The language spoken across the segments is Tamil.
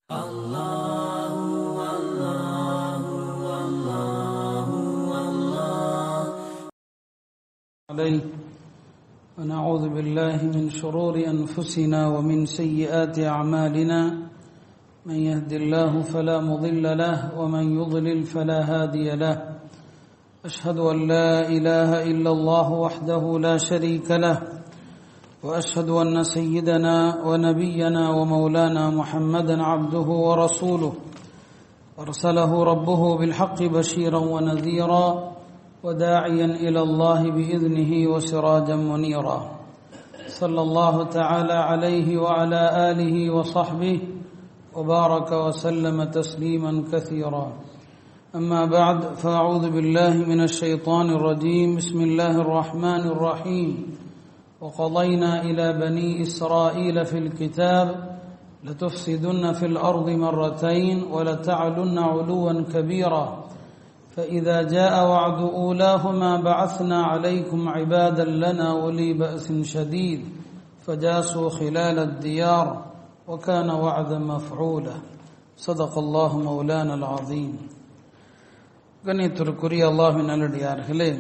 عليه ونعوذ بالله من شرور أنفسنا ومن سيئات أعمالنا من يهد الله فلا مضل له ومن يضلل فلا هادي له أشهد أن لا إله إلا الله وحده لا شريك له وأشهد أن سيدنا ونبينا ومولانا محمدا عبده ورسوله أرسله ربه بالحق بشيرا ونذيرا وداعيا الى الله باذنه وسراجا منيرا صلى الله تعالى عليه وعلى اله وصحبه وبارك وسلم تسليما كثيرا اما بعد فاعوذ بالله من الشيطان الرجيم بسم الله الرحمن الرحيم وقضينا الى بني اسرائيل في الكتاب لتفسدن في الارض مرتين ولتعلن علوا كبيرا فإذا جاء وعد أولاهما بعثنا عليكم عبادا لنا أولي بأس شديد فجاسوا خلال الديار وكان وعدا مفعولا صدق الله مولانا العظيم கண்ணியத்திற்குரிய அல்லாஹின் நல்லடியார்களே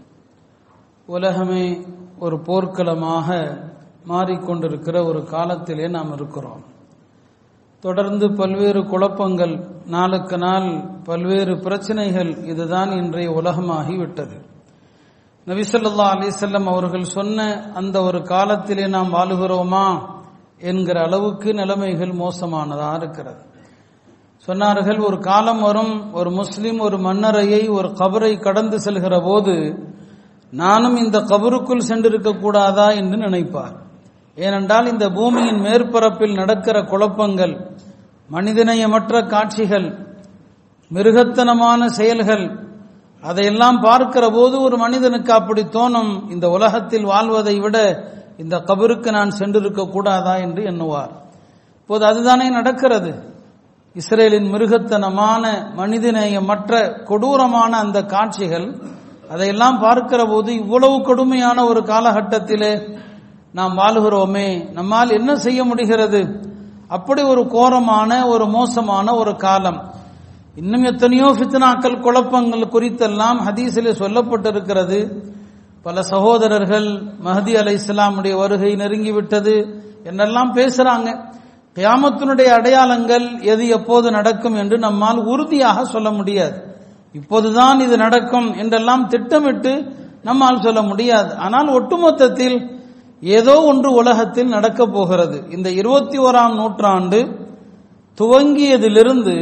உலகமே ஒரு போர்க்களமாக மாறிக்கொண்டிருக்கிற ஒரு காலத்திலே நாம் இருக்கிறோம் தொடர்ந்து பல்வேறு குழப்பங்கள் நாளுக்கு நாள் பல்வேறு பிரச்சனைகள் இதுதான் இன்றைய உலகமாகிவிட்டது நபிசல்லா அலிசல்லம் அவர்கள் சொன்ன அந்த ஒரு காலத்திலே நாம் வாழுகிறோமா என்கிற அளவுக்கு நிலைமைகள் மோசமானதாக இருக்கிறது சொன்னார்கள் ஒரு காலம் வரும் ஒரு முஸ்லிம் ஒரு மன்னரையை ஒரு கபரை கடந்து செல்கிற போது நானும் இந்த கபருக்குள் சென்றிருக்க கூடாதா என்று நினைப்பார் ஏனென்றால் இந்த பூமியின் மேற்பரப்பில் நடக்கிற குழப்பங்கள் மனிதநேயமற்ற காட்சிகள் மிருகத்தனமான செயல்கள் அதையெல்லாம் பார்க்கிற போது ஒரு மனிதனுக்கு அப்படி தோணும் இந்த உலகத்தில் வாழ்வதை விட இந்த கபருக்கு நான் சென்றிருக்க கூடாதா என்று எண்ணுவார் இப்போது அதுதானே நடக்கிறது இஸ்ரேலின் மிருகத்தனமான மனிதநேயமற்ற கொடூரமான அந்த காட்சிகள் அதையெல்லாம் பார்க்கிற போது இவ்வளவு கொடுமையான ஒரு காலகட்டத்திலே நாம் வாழுகிறோமே நம்மால் என்ன செய்ய முடிகிறது அப்படி ஒரு கோரமான ஒரு மோசமான ஒரு காலம் இன்னும் எத்தனையோ ஃபித்னாக்கள் குழப்பங்கள் குறித்தெல்லாம் ஹதீஸிலே சொல்லப்பட்டிருக்கிறது பல சகோதரர்கள் மஹதி அலை இஸ்லாமுடைய வருகை நெருங்கிவிட்டது என்றெல்லாம் பேசுறாங்க கியாமத்தினுடைய அடையாளங்கள் எது எப்போது நடக்கும் என்று நம்மால் உறுதியாக சொல்ல முடியாது இப்போதுதான் இது நடக்கும் என்றெல்லாம் திட்டமிட்டு நம்மால் சொல்ல முடியாது ஆனால் ஒட்டுமொத்தத்தில் ஏதோ ஒன்று உலகத்தில் நடக்கப் போகிறது இந்த இருபத்தி ஓராம் நூற்றாண்டு துவங்கியதிலிருந்து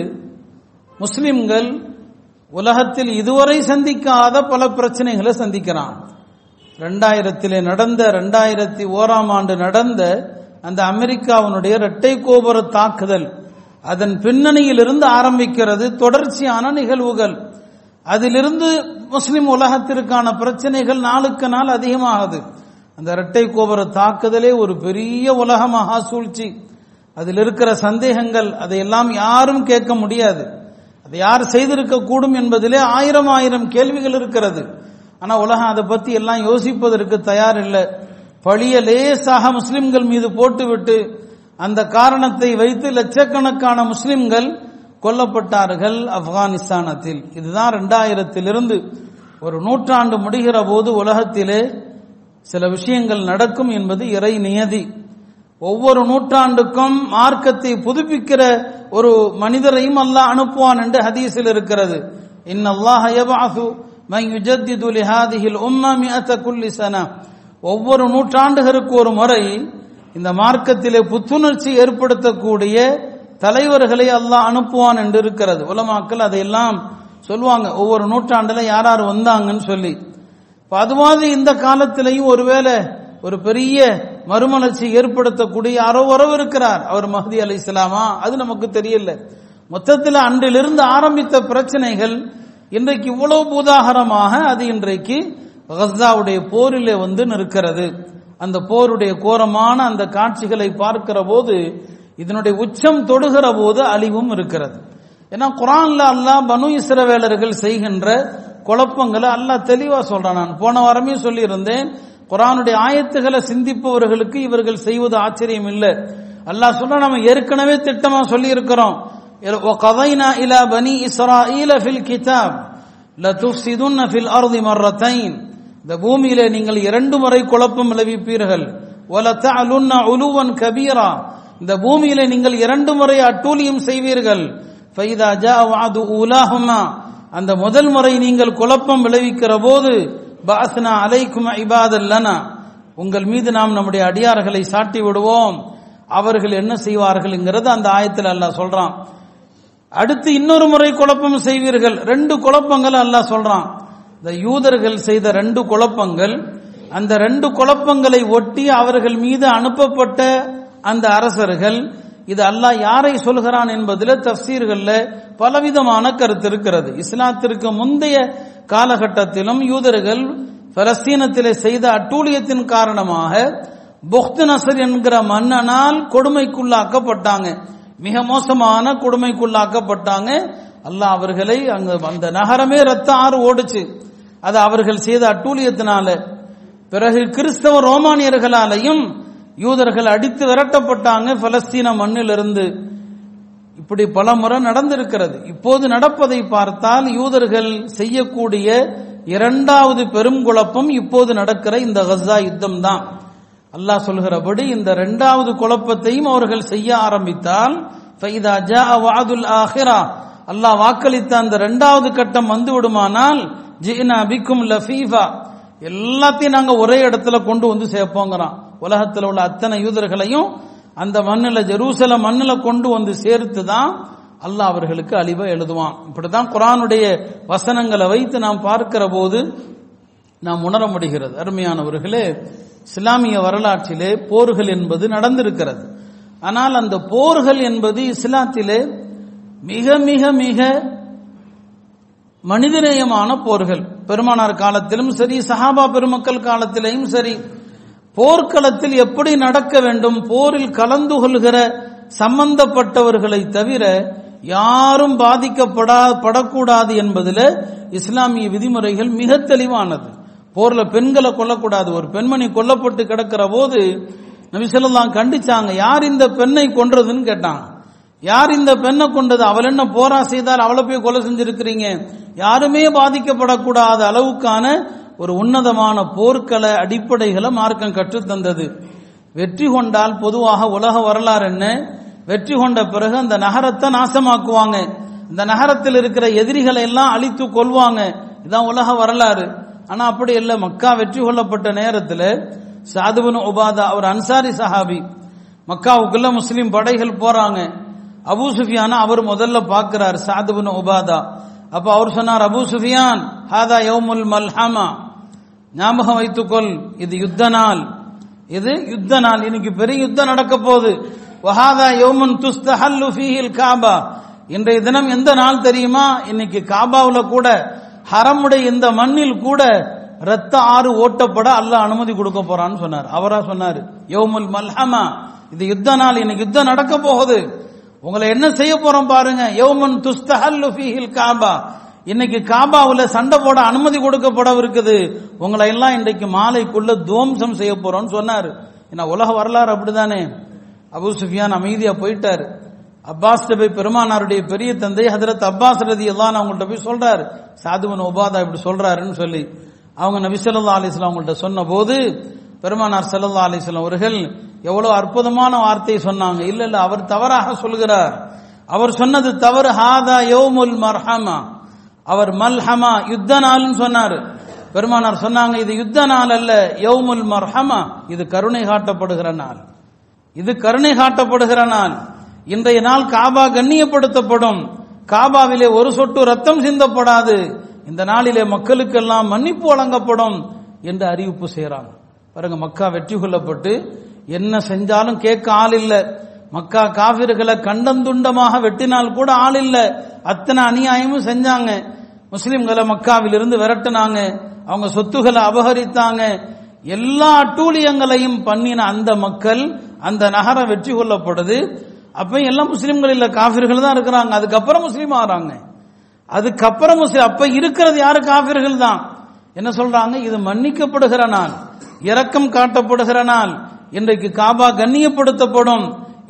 முஸ்லிம்கள் உலகத்தில் இதுவரை சந்திக்காத பல பிரச்சனைகளை சந்திக்கிறான் ரெண்டாயிரத்திலே நடந்த ரெண்டாயிரத்தி ஓராம் ஆண்டு நடந்த அந்த அமெரிக்காவினுடைய இரட்டை கோபுர தாக்குதல் அதன் பின்னணியில் இருந்து ஆரம்பிக்கிறது தொடர்ச்சியான நிகழ்வுகள் அதிலிருந்து முஸ்லிம் உலகத்திற்கான பிரச்சனைகள் நாளுக்கு நாள் அதிகமாகுது அந்த இரட்டை கோபுர தாக்குதலே ஒரு பெரிய உலகமாக சூழ்ச்சி அதில் இருக்கிற சந்தேகங்கள் அதையெல்லாம் யாரும் கேட்க முடியாது அதை யார் செய்திருக்க கூடும் என்பதிலே ஆயிரம் ஆயிரம் கேள்விகள் இருக்கிறது ஆனா உலகம் அதை பத்தி எல்லாம் யோசிப்பதற்கு தயார் இல்லை பழிய லேசாக முஸ்லிம்கள் மீது போட்டுவிட்டு அந்த காரணத்தை வைத்து லட்சக்கணக்கான முஸ்லிம்கள் கொல்லப்பட்டார்கள் ஆப்கானிஸ்தானத்தில் இதுதான் ரெண்டாயிரத்திலிருந்து ஒரு நூற்றாண்டு முடிகிற போது உலகத்திலே சில விஷயங்கள் நடக்கும் என்பது இறை நியதி ஒவ்வொரு நூற்றாண்டுக்கும் மார்க்கத்தை புதுப்பிக்கிற ஒரு மனிதரையும் அல்லாஹ் அனுப்புவான் என்று ஹதீஸில் இருக்கிறது இன் அல்லாஹ் யபஅது மன் யுஜத்திது லிஹாதிஹில் உம்ம மிஅத குல்லி சனா ஒவ்வொரு நூற்றாண்டுகளுக்கு ஒரு முறை இந்த மார்க்கத்திலே புத்துணர்ச்சி ஏற்படுத்தக்கூடிய தலைவர்களை அல்லாஹ் அனுப்புவான் என்று இருக்கிறது உலமாக்கள் அதையெல்லாம் சொல்லுவாங்க ஒவ்வொரு நூற்றாண்டுல யார் யார் வந்தாங்கன்னு சொல்லி அது மாதிரி இந்த காலத்திலையும் ஒருவேளை ஒரு பெரிய மறுமலர்ச்சி ஏற்படுத்தக்கூடிய யாரோ உறவு இருக்கிறார் அவர் மஹதி அலி இஸ்லாமா அது நமக்கு தெரியல மொத்தத்தில் அன்றிலிருந்து ஆரம்பித்த பிரச்சனைகள் இன்றைக்கு இவ்வளவு பூதாகரமாக அது இன்றைக்கு கஸ்தாவுடைய போரிலே வந்து நிற்கிறது அந்த போருடைய கோரமான அந்த காட்சிகளை பார்க்கிற போது இதனுடைய உச்சம் தொடுகிற போது அழிவும் இருக்கிறது ஏன்னா குரான்ல அல்லாஹ் பனு இஸ்ரவேலர்கள் செய்கின்ற குழப்பங்களை அல்லாஹ் தெளிவா சொல்றான் நான் போன வாரமே சொல்லியிருந்தேன் குரானுடைய ஆயத்துகளை சிந்திப்பவர்களுக்கு இவர்கள் செய்வது ஆச்சரியம் இல்லை அல்லாஹ் சொல்ற நம்ம ஏற்கனவே திட்டமா சொல்லி இருக்கிறோம் وقضينا الى بني اسرائيل في الكتاب لتفسدن في الارض مرتين இந்த பூமியிலே நீங்கள் இரண்டு முறை குழப்பம் விளைவிப்பீர்கள் وَلَتَعْلُنَّ عُلُوًّا كَبِيرًا இந்த பூமியிலே நீங்கள் இரண்டு முறை அட்டூழியம் செய்வீர்கள் فَإِذَا جَاءَ وَعْدُ أُولَاهُمَا அந்த முதல் முறை நீங்கள் குழப்பம் விளைவிக்கிற போது பஅஸ்னா அலைக்கும் இபாதல் லனா உங்கள் மீது நாம் நம்முடைய அடியார்களை சாட்டி விடுவோம் அவர்கள் என்ன செய்வார்கள்ங்கிறது அந்த ஆயத்தில் அல்லாஹ் சொல்றான் அடுத்து இன்னொரு முறை குழப்பம் செய்வீர்கள் ரெண்டு குழப்பங்கள் அல்லாஹ் சொல்றான் இந்த யூதர்கள் செய்த ரெண்டு குழப்பங்கள் அந்த ரெண்டு குழப்பங்களை ஒட்டி அவர்கள் மீது அனுப்பப்பட்ட அந்த அரசர்கள் இது அல்லாஹ் யாரை சொல்கிறான் என்பதில் தப்சீர்கள்ல பலவிதமான கருத்து இருக்கிறது இஸ்லாத்திற்கு முந்தைய காலகட்டத்திலும் யூதர்கள் பலஸ்தீனத்திலே செய்த அட்டூழியத்தின் காரணமாக புக்து நசர் என்கிற மன்னனால் கொடுமைக்குள்ளாக்கப்பட்டாங்க மிக மோசமான கொடுமைக்குள்ளாக்கப்பட்டாங்க அல்லாஹ் அவர்களை அங்க அந்த நகரமே ரத்த ஆறு ஓடுச்சு அது அவர்கள் செய்த அட்டூழியத்தினால பிறகு கிறிஸ்தவ ரோமானியர்களாலையும் யூதர்கள் அடித்து விரட்டப்பட்டாங்க பலஸ்தீன மண்ணிலிருந்து இப்படி பல முறை நடந்திருக்கிறது இப்போது நடப்பதை பார்த்தால் யூதர்கள் செய்யக்கூடிய இரண்டாவது பெரும் குழப்பம் இப்போது நடக்கிற இந்த கஸ்ஸா யுத்தம் தான் அல்லாஹ் சொல்கிறபடி இந்த இரண்டாவது குழப்பத்தையும் அவர்கள் செய்ய ஆரம்பித்தால் ஃபைதா ஜா வாதுல் ஆஹிரா அல்லாஹ் வாக்களித்த அந்த இரண்டாவது கட்டம் வந்து விடுமானால் ஜினா பிக்கும் லஃபீஃபா எல்லாத்தையும் நாங்க ஒரே இடத்துல கொண்டு வந்து சேர்ப்போங்கிறான் உலகத்தில் உள்ள அத்தனை யூதர்களையும் அந்த மண்ணில் ஜெருசலம் மண்ணில் கொண்டு வந்து சேர்த்து தான் அல்லாஹ் அவர்களுக்கு அழிவை எழுதுவான் இப்படிதான் குரானுடைய வசனங்களை வைத்து நாம் பார்க்கிற போது நாம் உணர முடிகிறது அருமையானவர்களே இஸ்லாமிய வரலாற்றிலே போர்கள் என்பது நடந்திருக்கிறது ஆனால் அந்த போர்கள் என்பது இஸ்லாத்திலே மிக மிக மிக மனிதநேயமான போர்கள் பெருமானார் காலத்திலும் சரி சஹாபா பெருமக்கள் காலத்திலேயும் சரி போர்க்களத்தில் எப்படி நடக்க வேண்டும் போரில் கலந்து கொள்கிற சம்பந்தப்பட்டவர்களை தவிர யாரும் பாதிக்கப்படா படக்கூடாது என்பதில் இஸ்லாமிய விதிமுறைகள் மிக தெளிவானது போர்ல பெண்களை கொல்லக்கூடாது ஒரு பெண்மணி கொல்லப்பட்டு கிடக்கிற போது நபிசல்லாம் கண்டிச்சாங்க யார் இந்த பெண்ணை கொன்றதுன்னு கேட்டாங்க யார் இந்த பெண்ணை கொண்டது அவள் என்ன போரா செய்தால் அவளை போய் கொலை செஞ்சிருக்கிறீங்க யாருமே பாதிக்கப்படக்கூடாத அளவுக்கான ஒரு உன்னதமான போர்க்கள அடிப்படைகளை மார்க்கம் கற்றுத்தந்தது வெற்றி கொண்டால் பொதுவாக உலக வரலாறு என்ன வெற்றி கொண்ட பிறகு அந்த நகரத்தை நாசமாக்குவாங்க இந்த நகரத்தில் இருக்கிற எதிரிகளை எல்லாம் அழித்து கொள்வாங்க இதான் உலக வரலாறு ஆனா அப்படி இல்லை மக்கா வெற்றி கொள்ளப்பட்ட நேரத்தில் சாதுபன் உபாதா அவர் அன்சாரி சஹாபி மக்காவுக்குள்ள முஸ்லீம் படைகள் போறாங்க அபு சுஃபியானா அவர் முதல்ல பார்க்கிறார் சாதுபன் உபாதா அப்ப அவர் சொன்னார் அபு சுஃபியான் ஹாதா யௌமுல் மல்ஹமா ஞாபகம் வைத்துக்கொள் இது யுத்த நாள் இது யுத்த நாள் இன்னைக்கு பெரிய யுத்தம் நடக்க போகுது வஹாதா யௌமுன் துஸ்தஹல்லு ஃபீஹில் காபா இன்றைய தினம் எந்த நாள் தெரியுமா இன்னைக்கு காபாவுல கூட ஹரமுடைய இந்த மண்ணில் கூட ரத்த ஆறு ஓட்டப்பட அல்லாஹ் அனுமதி கொடுக்க போறான்னு சொன்னார் அவரா சொன்னார் யௌமுல் மல்ஹமா இது யுத்த நாள் இன்னைக்கு யுத்தம் நடக்க போகுது உங்களை என்ன செய்ய போறோம் பாருங்க யௌமன் துஸ்தஹல்லு ஃபீஹில் காபா இன்னைக்கு காபாவுல சண்டை போட அனுமதி கொடுக்கப்பட இருக்குது உங்களை எல்லாம் இன்றைக்கு மாலைக்குள்ள துவம்சம் செய்ய போறோம்னு சொன்னாரு ஏன்னா உலக வரலாறு அப்படிதானே அபு சுஃபியான் அமைதியா போயிட்டாரு அப்பாஸ் போய் பெருமானாருடைய பெரிய தந்தை ஹதரத் அப்பாஸ் ரதி எல்லாம் அவங்கள்ட்ட போய் சொல்றாரு சாதுவன் உபாதா இப்படி சொல்றாருன்னு சொல்லி அவங்க நபி ஸல்லல்லாஹு அலைஹி வஸல்லம் அவங்கள்ட்ட சொன்ன போது பெருமானார் ஸல்லல்லாஹு அலைஹி வஸல்லம் அவர்கள் எவ்வளவு அற்புதமான வார்த்தை சொன்னாங்க இல்ல இல்ல அவர் தவறாக சொல்கிறார் அவர் சொன்னது தவறு ஹாதா யௌமுல் மர்ஹமா அவர் மல்ஹமா யுத்த நாள்னு சொன்னாரு பெருமானார் சொன்னாங்க இது யுத்த நாள் அல்ல யௌமுல் மர்ஹமா இது கருணை காட்டப்படுகிற நாள் இது கருணை காட்டப்படுகிற நாள் இன்றைய நாள் காபா கண்ணியப்படுத்தப்படும் காபாவிலே ஒரு சொட்டு ரத்தம் சிந்தப்படாது இந்த நாளிலே மக்களுக்கெல்லாம் மன்னிப்பு வழங்கப்படும் என்று அறிவிப்பு செய்யறாங்க பாருங்க மக்கா வெற்றி கொள்ளப்பட்டு என்ன செஞ்சாலும் கேட்க ஆள் இல்ல மக்கா காவிர்களை கண்டந்துண்டமாக வெட்டினால் கூட ஆள் இல்ல அத்தனை அநியாயமும் செஞ்சாங்க முஸ்லிம்களை மக்காவிலிருந்து விரட்டினாங்க அவங்க சொத்துக்களை அபகரித்தாங்க எல்லா அட்டூழியங்களையும் பண்ணின அந்த மக்கள் அந்த நகரம் வெற்றி கொள்ளப்படுது அப்ப எல்லாம் முஸ்லிம்கள் இல்ல காபிர்கள் தான் இருக்கிறாங்க அதுக்கப்புறம் முஸ்லீம் ஆறாங்க அதுக்கப்புறம் முஸ்லீம் அப்ப இருக்கிறது யாரு காபிர்கள் தான் என்ன சொல்றாங்க இது மன்னிக்கப்படுகிற நாள் இரக்கம் காட்டப்படுகிற நாள் இன்றைக்கு காபா கண்ணியப்படுத்தப்படும்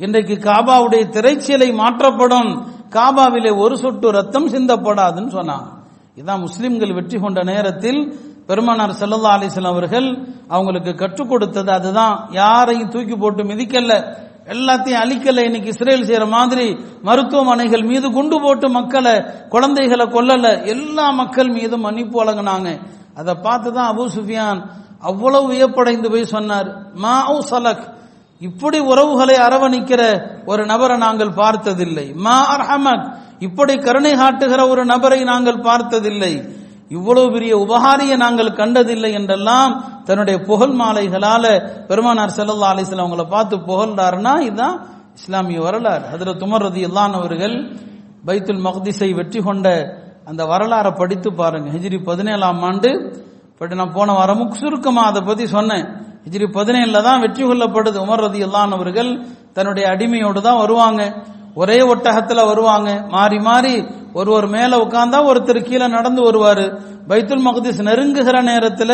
இன்றைக்கு காபாவுடைய திரைச்சீலை மாற்றப்படும் காபாவிலே ஒரு சொட்டு ரத்தம் சிந்தப்படாதுன்னு சொன்னாங்க இதான் முஸ்லிம்கள் வெற்றி கொண்ட நேரத்தில் பெருமானார் செல்லல்லா அலிஸ்லாம் அவர்கள் அவங்களுக்கு கற்றுக் கொடுத்தது அதுதான் யாரையும் தூக்கி போட்டு மிதிக்கல எல்லாத்தையும் அழிக்கல இன்னைக்கு இஸ்ரேல் செய்யற மாதிரி மருத்துவமனைகள் மீது குண்டு போட்டு மக்களை குழந்தைகளை கொல்லல எல்லா மக்கள் மீதும் மன்னிப்பு வழங்கினாங்க அதை பார்த்து தான் அபு சுஃபியான் அவ்வளவு வியப்படைந்து போய் சொன்னார் மா சலக் இப்படி உறவுகளை அரவணிக்கிற ஒரு நபரை நாங்கள் பார்த்ததில்லை மா அர்ஹமக் இப்படி கருணை காட்டுகிற ஒரு நபரை நாங்கள் பார்த்ததில்லை இவ்வளவு பெரிய உபகாரியை நாங்கள் கண்டதில்லை என்றெல்லாம் தன்னுடைய புகழ் மாலைகளால பெருமானார் செல்லல்லா அலிஸ்லாம் அவங்கள பார்த்து புகழ்ந்தாருன்னா இதுதான் இஸ்லாமிய வரலாறு அதில் துமர் ரதி அவர்கள் பைத்துல் மக்திஸை வெற்றி கொண்ட அந்த வரலாறை படித்து பாருங்க ஹிஜ்ரி பதினேழாம் ஆண்டு பட் நான் போன வாரமும் சுருக்கமா அதை பத்தி சொன்னேன் ஹிஜ்ரி பதினேழுல தான் வெற்றி கொள்ளப்படுது உமர் ரதி அவர்கள் தன்னுடைய அடிமையோடு தான் வருவாங்க ஒரே ஒட்டகத்துல வருவாங்க மாறி மாறி ஒருவர் மேல உட்கார்ந்தா ஒருத்தர் கீழே நடந்து வருவாரு பைத்துல் மக்திஸ் நெருங்குகிற நேரத்துல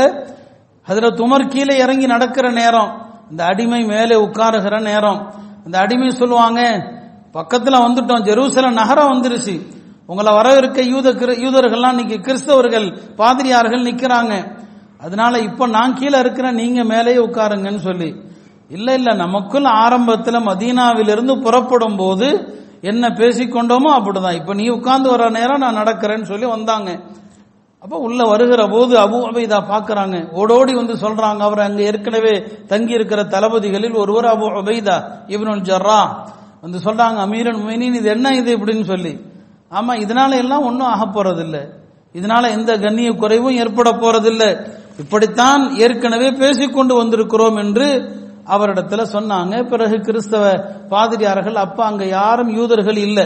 அதுல துமர் கீழே இறங்கி நடக்கிற நேரம் இந்த அடிமை மேலே உட்காருகிற நேரம் இந்த அடிமை சொல்லுவாங்க பக்கத்துல வந்துட்டோம் ஜெருசலம் நகரம் வந்துருச்சு உங்களை வரவிருக்க யூத யூதர்கள்லாம் இன்னைக்கு கிறிஸ்தவர்கள் பாதிரியார்கள் நிக்கிறாங்க அதனால இப்ப நான் கீழே இருக்கிறேன் நீங்க மேலேயே உட்காருங்கன்னு சொல்லி இல்ல இல்ல நமக்குள் ஆரம்பத்துல மதீனாவிலிருந்து புறப்படும் போது என்ன பேசிக்கொண்டோமோ அப்படிதான் இப்ப நீ உட்கார்ந்து வர நேரம் நான் நடக்கிறேன்னு சொல்லி வந்தாங்க அப்ப உள்ள வருகிற போது அபு அபைதா பாக்குறாங்க ஓடோடி வந்து சொல்றாங்க அவர் அங்க ஏற்கனவே தங்கி இருக்கிற தளபதிகளில் ஒருவர் அபு அபைதா இவனுல் ஜர்ரா வந்து சொல்றாங்க அமீரன் மீனின் இது என்ன இது இப்படின்னு சொல்லி ஆமா இதனால எல்லாம் ஒன்றும் ஆக போறதில்லை இதனால எந்த கண்ணிய குறைவும் ஏற்பட போறதில்லை இப்படித்தான் ஏற்கனவே பேசிக்கொண்டு வந்திருக்கிறோம் என்று அவரிடத்துல சொன்னாங்க பிறகு கிறிஸ்தவ பாதிரியார்கள் அப்ப அங்க யாரும் யூதர்கள் இல்லை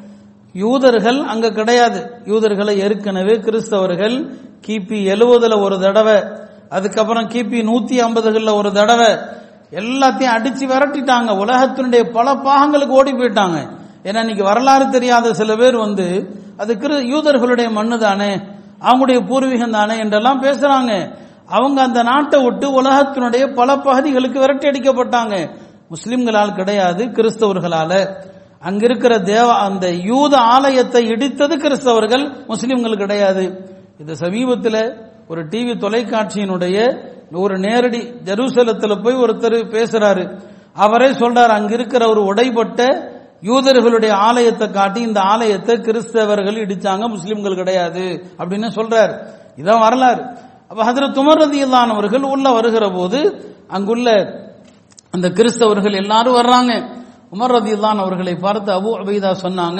யூதர்கள் அங்க கிடையாது யூதர்களை ஏற்கனவே கிறிஸ்தவர்கள் கிபி எழுவதுல ஒரு தடவை அதுக்கப்புறம் கிபி நூத்தி ஐம்பதுகள்ல ஒரு தடவை எல்லாத்தையும் அடிச்சு விரட்டிட்டாங்க உலகத்தினுடைய பல பாகங்களுக்கு ஓடி போயிட்டாங்க ஏன்னா இன்னைக்கு வரலாறு தெரியாத சில பேர் வந்து அது கிரு யூதர்களுடைய மண்ணு தானே அவங்களுடைய பூர்வீகம் தானே என்றெல்லாம் பேசுறாங்க அவங்க அந்த நாட்டை விட்டு உலகத்தினுடைய பல பகுதிகளுக்கு விரட்டி அடிக்கப்பட்டாங்க முஸ்லிம்களால் கிடையாது கிறிஸ்தவர்களால அங்க இருக்கிற தேவ அந்த யூத ஆலயத்தை இடித்தது கிறிஸ்தவர்கள் முஸ்லிம்கள் கிடையாது இது சமீபத்தில் ஒரு டிவி தொலைக்காட்சியினுடைய ஒரு நேரடி ஜெருசலத்தில் போய் ஒருத்தர் பேசுறாரு அவரே சொல்றாரு அங்க இருக்கிற ஒரு உடைப்பட்ட யூதர்களுடைய ஆலயத்தை காட்டி இந்த ஆலயத்தை கிறிஸ்தவர்கள் இடிச்சாங்க முஸ்லிம்கள் கிடையாது அப்படின்னு சொல்றாரு இதான் வரலாறு அப்ப ஹதரத் உமர் ரதி அவர்கள் உள்ள வருகிற போது அங்குள்ள அந்த கிறிஸ்தவர்கள் எல்லாரும் வர்றாங்க உமர் ரதி அவர்களை பார்த்து அபு அபைதா சொன்னாங்க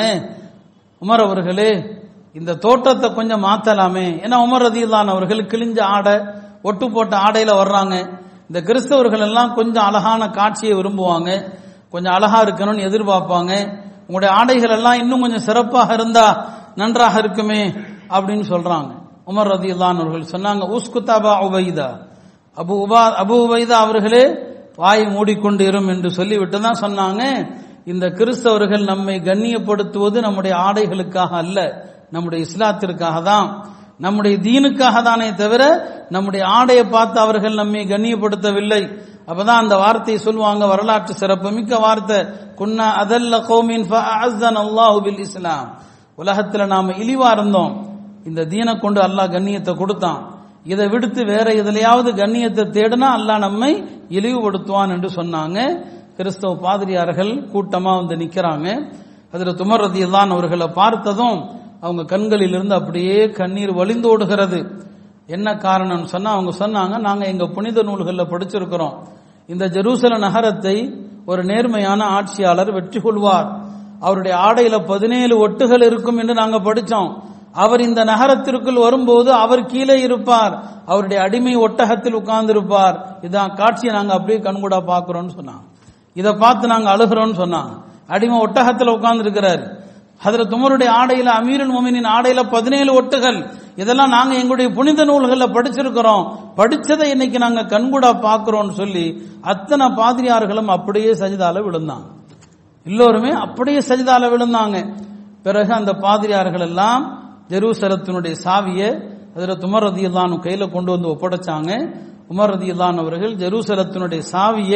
உமர் அவர்களே இந்த தோற்றத்தை கொஞ்சம் மாத்தலாமே ஏன்னா உமர் ரதி அவர்கள் கிழிஞ்ச ஆடை ஒட்டு போட்ட ஆடையில வர்றாங்க இந்த கிறிஸ்தவர்கள் எல்லாம் கொஞ்சம் அழகான காட்சியை விரும்புவாங்க கொஞ்சம் அழகா இருக்கணும்னு எதிர்பார்ப்பாங்க உங்களுடைய ஆடைகள் எல்லாம் இன்னும் கொஞ்சம் சிறப்பாக இருந்தா நன்றாக இருக்குமே அப்படின்னு சொல்றாங்க உமர் ரதி அவர்கள் சொன்னாங்க உஸ்குதாபா உபைதா அபு உபா அபு உபைதா அவர்களே வாய் மூடிக்கொண்டு இரும் என்று சொல்லிவிட்டு தான் சொன்னாங்க இந்த கிறிஸ்தவர்கள் நம்மை கண்ணியப்படுத்துவது நம்முடைய ஆடைகளுக்காக அல்ல நம்முடைய இஸ்லாத்திற்காக தான் நம்முடைய தீனுக்காக தானே தவிர நம்முடைய ஆடையை பார்த்து அவர்கள் நம்மை கண்ணியப்படுத்தவில்லை அப்பதான் அந்த வார்த்தையை சொல்லுவாங்க வரலாற்று சிறப்பு மிக்க வார்த்தை குன்னா அதல்ல கௌமின் அல்லாஹு பில் இஸ்லாம் உலகத்துல நாம இழிவா இருந்தோம் இந்த தீனை கொண்டு அல்லாஹ் கண்ணியத்தை கொடுத்தான் இதை விடுத்து வேற எதுலையாவது கண்ணியத்தை தேடினா அல்லாஹ் நம்மை இழிவுபடுத்துவான் என்று சொன்னாங்க கிறிஸ்தவ பாதிரியார்கள் கூட்டமா வந்து நிக்கிறாங்க அதுல துமர் ரதி அவர்களை பார்த்ததும் அவங்க கண்களிலிருந்து அப்படியே கண்ணீர் வழிந்தோடுகிறது என்ன காரணம்னு சொன்னா அவங்க சொன்னாங்க நாங்க எங்க புனித நூல்களில் படிச்சிருக்கிறோம் இந்த ஜெருசல நகரத்தை ஒரு நேர்மையான ஆட்சியாளர் வெற்றி கொள்வார் அவருடைய ஆடையில பதினேழு ஒட்டுகள் இருக்கும் என்று நாங்க படிச்சோம் அவர் இந்த நகரத்திற்குள் வரும்போது அவர் கீழே இருப்பார் அவருடைய அடிமை ஒட்டகத்தில் உட்கார்ந்து இருப்பார் இதான் காட்சியை நாங்க அப்படியே கண்கூடா பாக்குறோம்னு சொன்னாங்க இதை பார்த்து நாங்க அழுகிறோம்னு சொன்னாங்க அடிமை ஒட்டகத்தில் உட்கார்ந்து இருக்கிறார் அதுல துமருடைய ஆடையில அமீரன் மோமினின் ஆடையில பதினேழு ஒட்டுகள் இதெல்லாம் நாங்க எங்களுடைய புனித நூல்கள்ல படிச்சிருக்கிறோம் படிச்சதை இன்னைக்கு நாங்க கண்கூடா பாக்குறோம்னு சொல்லி அத்தனை பாதிரியார்களும் அப்படியே சஜிதால விழுந்தாங்க எல்லோருமே அப்படியே சஜிதால விழுந்தாங்க பிறகு அந்த பாதிரியார்கள் எல்லாம் ஜெருசலத்தினுடைய சாவியை அதில் துமர் ரதியல்லானு கையில கொண்டு வந்து ஒப்படைச்சாங்க உமர் ரதியல்லான் அவர்கள் ஜெருசலத்தினுடைய சாவியை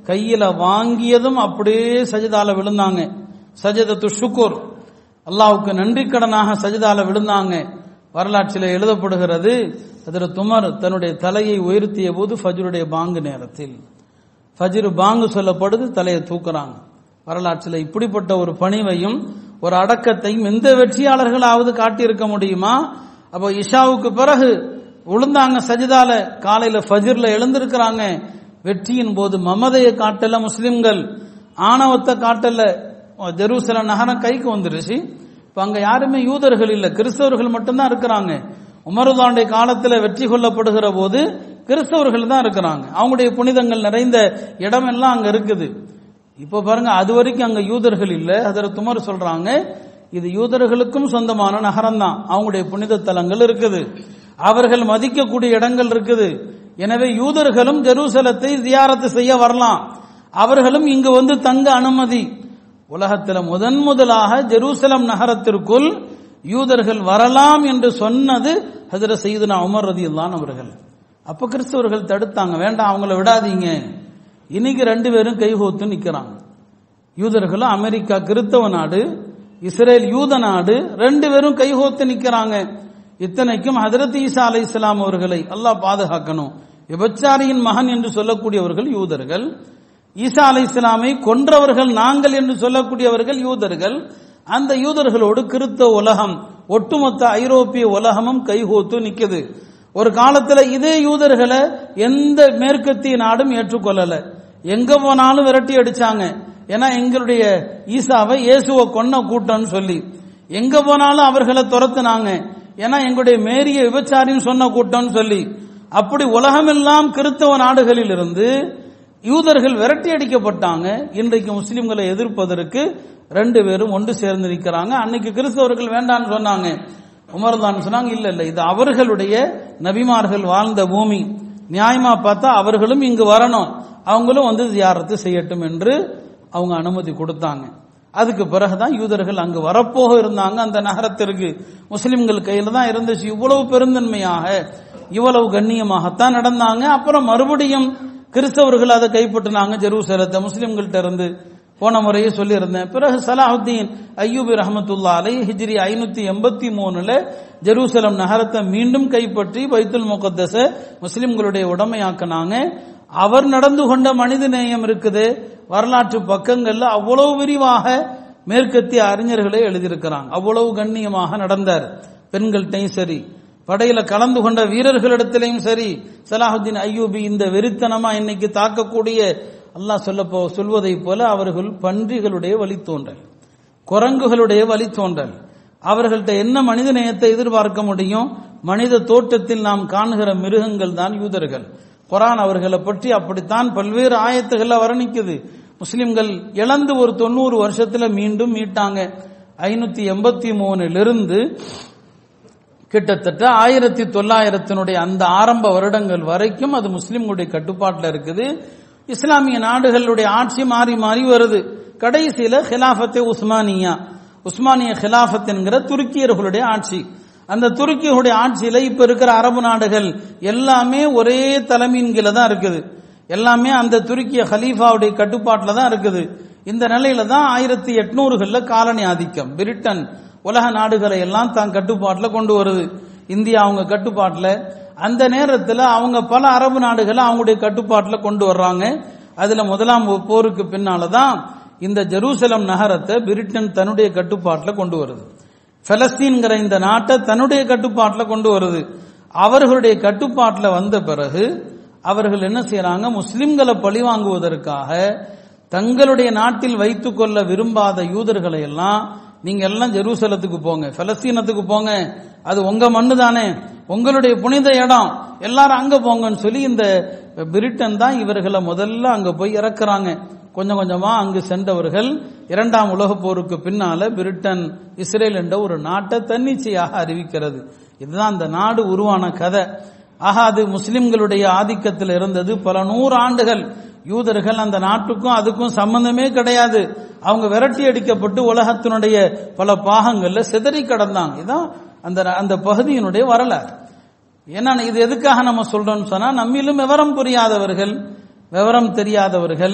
கையில வாங்கியதும் அப்படியே சஜிதால விழுந்தாங்க சஜதத்து ஷுக்குர் அல்லாவுக்கு நன்றி கடனாக சஜிதால விழுந்தாங்க வரலாற்றில் எழுதப்படுகிறது அதில் துமர் தன்னுடைய தலையை உயர்த்திய போது ஃபஜ்ருடைய பாங்கு நேரத்தில் ஃபஜ்ரு பாங்கு சொல்லப்படுது தலையை தூக்குறாங்க வரலாற்றில் இப்படிப்பட்ட ஒரு பணிவையும் ஒரு அடக்கத்தையும் எந்த வெற்றியாளர்களாவது காட்டியிருக்க முடியுமா அப்போ இஷாவுக்கு பிறகு விழுந்தாங்க சஜிதால காலையில ஃபஜ்ர்ல எழுந்திருக்கிறாங்க வெற்றியின் போது மமதையை காட்டல முஸ்லிம்கள் ஆணவத்தை காட்டல ஜெருசலம் நகரம் கைக்கு வந்துருச்சு இப்ப அங்க யாருமே யூதர்கள் இல்ல கிறிஸ்தவர்கள் மட்டும்தான் இருக்கிறாங்க உமருதாண்டை காலத்துல வெற்றி கொள்ளப்படுகிற போது கிறிஸ்தவர்கள் தான் இருக்கிறாங்க அவங்களுடைய புனிதங்கள் நிறைந்த இடம் எல்லாம் அங்க இருக்குது இப்ப பாருங்க அது வரைக்கும் அங்க யூதர்கள் இல்ல அதில் துமர் சொல்றாங்க இது யூதர்களுக்கும் சொந்தமான நகரம் தான் அவங்களுடைய புனித தலங்கள் இருக்குது அவர்கள் மதிக்கக்கூடிய இடங்கள் இருக்குது எனவே யூதர்களும் ஜெருசலத்தை தியாரத்து செய்ய வரலாம் அவர்களும் இங்கு வந்து தங்க அனுமதி உலகத்தில் முதன் முதலாக ஜெருசலம் நகரத்திற்குள் யூதர்கள் வரலாம் என்று சொன்னது ஹஜர செய்துனா உமர் ரதி அவர்கள் அப்ப கிறிஸ்தவர்கள் தடுத்தாங்க வேண்டாம் அவங்கள விடாதீங்க இன்னைக்கு ரெண்டு பேரும் கைகோத்து நிக்கிறாங்க யூதர்களும் அமெரிக்கா கிறிஸ்தவ நாடு இஸ்ரேல் யூத நாடு ரெண்டு பேரும் கைகோத்து நிக்கிறாங்க இத்தனைக்கும் ஹதரத் ஈசா அலை இஸ்லாம் அவர்களை அல்லாஹ் பாதுகாக்கணும் விபச்சாரியின் மகன் என்று சொல்லக்கூடியவர்கள் யூதர்கள் ஈசா அலை இஸ்லாமை கொன்றவர்கள் நாங்கள் என்று சொல்லக்கூடியவர்கள் யூதர்கள் அந்த யூதர்களோடு கிறிஸ்தவ உலகம் ஒட்டுமொத்த ஐரோப்பிய உலகமும் கைகோத்து நிக்குது ஒரு காலத்துல இதே யூதர்களை எந்த மேற்கத்திய நாடும் ஏற்றுக்கொள்ளல எங்க போனாலும் விரட்டி அடிச்சாங்க ஏன்னா எங்களுடைய ஈசாவை இயேசுவை கொன்ன கூட்டம்னு சொல்லி எங்க போனாலும் அவர்களை துரத்துனாங்க ஏன்னா எங்களுடைய மேரிய விபச்சாரின்னு சொன்ன கூட்டம்னு சொல்லி அப்படி உலகமெல்லாம் கிறிஸ்தவ நாடுகளில் இருந்து யூதர்கள் விரட்டி அடிக்கப்பட்டாங்க இன்றைக்கு முஸ்லிம்களை எதிர்ப்பதற்கு ரெண்டு பேரும் ஒன்று சேர்ந்து நிற்கிறாங்க அன்னைக்கு கிறிஸ்தவர்கள் வேண்டாம்னு சொன்னாங்க உமர் தான் சொன்னாங்க இல்ல இல்ல இது அவர்களுடைய நபிமார்கள் வாழ்ந்த பூமி நியாயமா பார்த்தா அவர்களும் இங்கு வரணும் அவங்களும் வந்து ஜியாரத்து செய்யட்டும் என்று அவங்க அனுமதி கொடுத்தாங்க அதுக்கு பிறகுதான் யூதர்கள் அங்கு வரப்போக இருந்தாங்க அந்த நகரத்திற்கு முஸ்லிம்கள் கையில தான் இருந்துச்சு இவ்வளவு பெருந்தன்மையாக இவ்வளவு கண்ணியமாகத்தான் நடந்தாங்க அப்புறம் மறுபடியும் கிறிஸ்தவர்கள் அதை கைப்பற்றினாங்க ஜெருசலத்தை முஸ்லிம்கள்ட்ட இருந்து போன முறையே சொல்லியிருந்தேன் பிறகு சலாஹுத்தீன் ஐயூபி ரஹமத்துல்லா அலை ஹிஜ்ரி ஐநூத்தி எண்பத்தி மூணுல ஜெருசலம் நகரத்தை மீண்டும் கைப்பற்றி பைத்துல் முகத்தஸ முஸ்லிம்களுடைய உடமையாக்கினாங்க அவர் நடந்து கொண்ட மனித நேயம் இருக்குது வரலாற்று பக்கங்கள்ல அவ்வளவு விரிவாக மேற்கத்திய அறிஞர்களே எழுதியிருக்கிறாங்க அவ்வளவு கண்ணியமாக நடந்தார் பெண்கள்கிட்டையும் சரி படையில கலந்து கொண்ட வீரர்களிடத்திலையும் சரி சலாஹுத்தீன் ஐயூபி இந்த வெறித்தனமா இன்னைக்கு தாக்கக்கூடிய அல்லாஹ் சொல்ல சொல்வதை போல அவர்கள் பன்றிகளுடைய வழித்தோன்றல் குரங்குகளுடைய வழித்தோன்றல் அவர்கள்ட்ட என்ன மனித நேயத்தை எதிர்பார்க்க முடியும் மனித தோட்டத்தில் நாம் காணுகிற மிருகங்கள் தான் யூதர்கள் குரான் அவர்களை பற்றி அப்படித்தான் பல்வேறு ஆயத்துகள்ல வர்ணிக்குது முஸ்லிம்கள் இழந்து ஒரு தொண்ணூறு வருஷத்துல மீண்டும் மீட்டாங்க ஐநூத்தி எண்பத்தி மூணுலிருந்து கிட்டத்தட்ட ஆயிரத்தி தொள்ளாயிரத்தினுடைய அந்த ஆரம்ப வருடங்கள் வரைக்கும் அது முஸ்லிம்களுடைய கட்டுப்பாட்டில் இருக்குது இஸ்லாமிய நாடுகளுடைய ஆட்சி மாறி மாறி வருது கடைசியில ஹிலாஃபத்தே உஸ்மானியா உஸ்மானிய ஹிலாஃபத் என்கிற துருக்கியர்களுடைய ஆட்சி அந்த துருக்கியுடைய ஆட்சியில இப்ப இருக்கிற அரபு நாடுகள் எல்லாமே ஒரே தலைமையின் கீழே தான் இருக்குது எல்லாமே அந்த துருக்கிய ஹலீஃபாவுடைய கட்டுப்பாட்டில் தான் இருக்குது இந்த நிலையில தான் ஆயிரத்தி எட்நூறுகள்ல காலனி ஆதிக்கம் பிரிட்டன் உலக நாடுகளை எல்லாம் தான் கட்டுப்பாட்டில் கொண்டு வருது இந்தியா அவங்க கட்டுப்பாட்டில் அந்த நேரத்தில் அவங்க பல அரபு நாடுகளை அவங்களுடைய கட்டுப்பாட்டில் கொண்டு வர்றாங்க அதுல முதலாம் போருக்கு பின்னால தான் இந்த ஜெருசலம் நகரத்தை பிரிட்டன் தன்னுடைய கட்டுப்பாட்டில் கொண்டு வருது பலஸ்தீன்கிற இந்த நாட்டை தன்னுடைய கட்டுப்பாட்டில் கொண்டு வருது அவர்களுடைய கட்டுப்பாட்டில் வந்த பிறகு அவர்கள் என்ன செய்யறாங்க முஸ்லிம்களை பழிவாங்குவதற்காக தங்களுடைய நாட்டில் வைத்துக் கொள்ள விரும்பாத யூதர்களை எல்லாம் நீங்க எல்லாம் ஜெருசலத்துக்கு போங்க பலஸ்தீனத்துக்கு போங்க அது உங்க மண்ணு தானே உங்களுடைய புனித இடம் எல்லாரும் அங்க போங்கன்னு சொல்லி இந்த பிரிட்டன் தான் இவர்களை முதல்ல அங்க போய் இறக்குறாங்க கொஞ்சம் கொஞ்சமா அங்கு சென்றவர்கள் இரண்டாம் உலக போருக்கு பின்னால பிரிட்டன் இஸ்ரேல் என்ற ஒரு நாட்டை தன்னிச்சையாக அறிவிக்கிறது இதுதான் அந்த நாடு உருவான கதை ஆக அது முஸ்லிம்களுடைய ஆதிக்கத்தில் இருந்தது பல நூறு ஆண்டுகள் யூதர்கள் அந்த நாட்டுக்கும் அதுக்கும் சம்பந்தமே கிடையாது அவங்க விரட்டி அடிக்கப்பட்டு உலகத்தினுடைய பல பாகங்கள்ல சிதறி கடந்தாங்க இதான் அந்த அந்த பகுதியினுடைய வரலாறு ஏன்னா இது எதுக்காக நம்ம சொல்றோம்னு சொன்னா நம்மிலும் விவரம் புரியாதவர்கள் விவரம் தெரியாதவர்கள்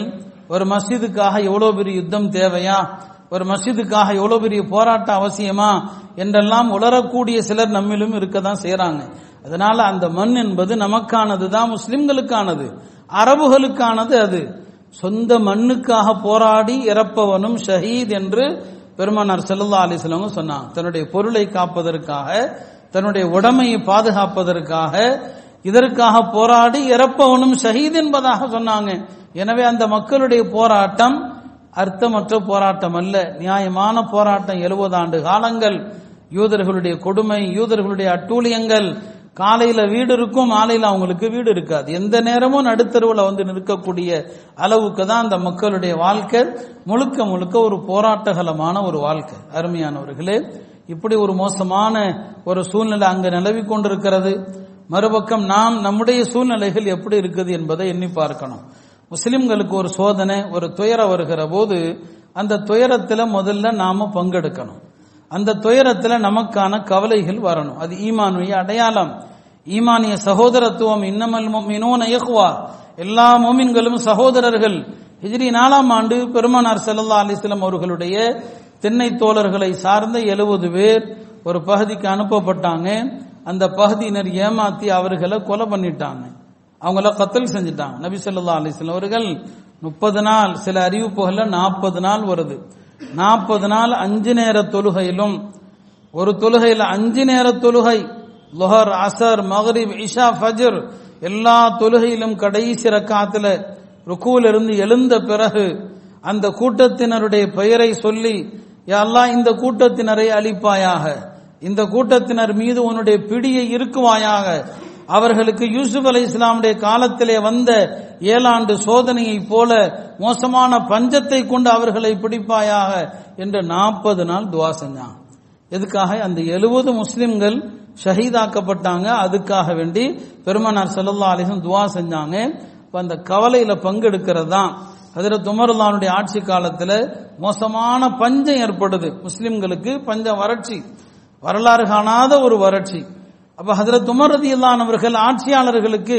ஒரு மஸ்ஜிதுக்காக எவ்வளவு பெரிய யுத்தம் தேவையா ஒரு மஸ்ஜிதுக்காக எவ்வளவு பெரிய போராட்டம் அவசியமா என்றெல்லாம் உளரக்கூடிய சிலர் நம்மிலும் இருக்கதான் செய்றாங்க அதனால அந்த மண் என்பது நமக்கானது தான் முஸ்லிம்களுக்கானது அரபுகளுக்கானது அது சொந்த மண்ணுக்காக போராடி இறப்பவனும் ஷஹீத் என்று பெருமானார் ஸல்லல்லாஹு அலைஹி வஸல்லம் சொன்னாங்க தன்னுடைய பொருளை காப்பதற்காக தன்னுடைய உடமையை பாதுகாப்பதற்காக இதற்காக போராடி இறப்பவனும் ஷஹீத் என்பதாக சொன்னாங்க எனவே அந்த மக்களுடைய போராட்டம் அர்த்தமற்ற போராட்டம் அல்ல நியாயமான போராட்டம் எழுபது ஆண்டு காலங்கள் யூதர்களுடைய கொடுமை யூதர்களுடைய அட்டூழியங்கள் காலையில வீடு இருக்கும் மாலையில அவங்களுக்கு வீடு இருக்காது எந்த நேரமும் நடுத்தருவில் வந்து நிற்கக்கூடிய அளவுக்கு தான் அந்த மக்களுடைய வாழ்க்கை முழுக்க முழுக்க ஒரு போராட்டகலமான ஒரு வாழ்க்கை அருமையானவர்களே இப்படி ஒரு மோசமான ஒரு சூழ்நிலை அங்கு நிலவி கொண்டிருக்கிறது மறுபக்கம் நாம் நம்முடைய சூழ்நிலைகள் எப்படி இருக்குது என்பதை எண்ணி பார்க்கணும் முஸ்லிம்களுக்கு ஒரு சோதனை ஒரு துயரம் வருகிற போது அந்த துயரத்துல முதல்ல நாம பங்கெடுக்கணும் அந்த துயரத்துல நமக்கான கவலைகள் வரணும் அது ஈமானுடைய அடையாளம் ஈமானிய சகோதரத்துவம் இன்னமல் மினோன இயக்குவா எல்லா மோமின்களும் சகோதரர்கள் ஹிஜ்ரி நாலாம் ஆண்டு பெருமானார் ஸல்லல்லாஹு அலைஹி வஸல்லம் அவர்களுடைய தென்னை தோழர்களை சார்ந்த எழுபது பேர் ஒரு பகுதிக்கு அனுப்பப்பட்டாங்க அந்த பகுதியினர் ஏமாத்தி அவர்களை கொலை பண்ணிட்டாங்க அவங்கள கத்தல் செஞ்சுட்டாங்க நபி ஸல்லல்லாஹு அலைஹி வஸல்லம் அவர்கள் முப்பது நாள் சில அறிவிப்புகள்ல நாற்பது நாள் வருது நாற்பது நாள் அஞ்சு நேர தொழுகையிலும் ஒரு தொழுகையில அஞ்சு நேர தொழுகை லுஹர் அசர் மகரிப் இஷா ஃபஜர் எல்லா தொழுகையிலும் கடைசி ரக்காத்துல ருக்கூல இருந்து எழுந்த பிறகு அந்த கூட்டத்தினருடைய பெயரை சொல்லி யா அல்லாஹ் இந்த கூட்டத்தினரை அழிப்பாயாக இந்த கூட்டத்தினர் மீது உன்னுடைய பிடியை இருக்குவாயாக அவர்களுக்கு யூசுப் அலை இஸ்லாமுடைய காலத்திலே வந்த ஏழாண்டு சோதனையை போல மோசமான பஞ்சத்தை கொண்டு அவர்களை பிடிப்பாயாக என்று நாற்பது நாள் துவா செஞ்சான் எதுக்காக அந்த எழுபது முஸ்லிம்கள் ஷஹீதாக்கப்பட்டாங்க அதுக்காக வேண்டி பெருமனார் ஸல்லல்லாஹு அலைஹி வஸல்லம் துவா செஞ்சாங்க இப்ப அந்த கவலையில பங்கெடுக்கிறது தான் ஹஜரத் உமருல்லானுடைய ஆட்சி காலத்துல மோசமான பஞ்சம் ஏற்படுது முஸ்லிம்களுக்கு பஞ்சம் வறட்சி வரலாறு காணாத ஒரு வறட்சி அப்ப ஹஜரத் உமர் ரதியல்லான் அவர்கள் ஆட்சியாளர்களுக்கு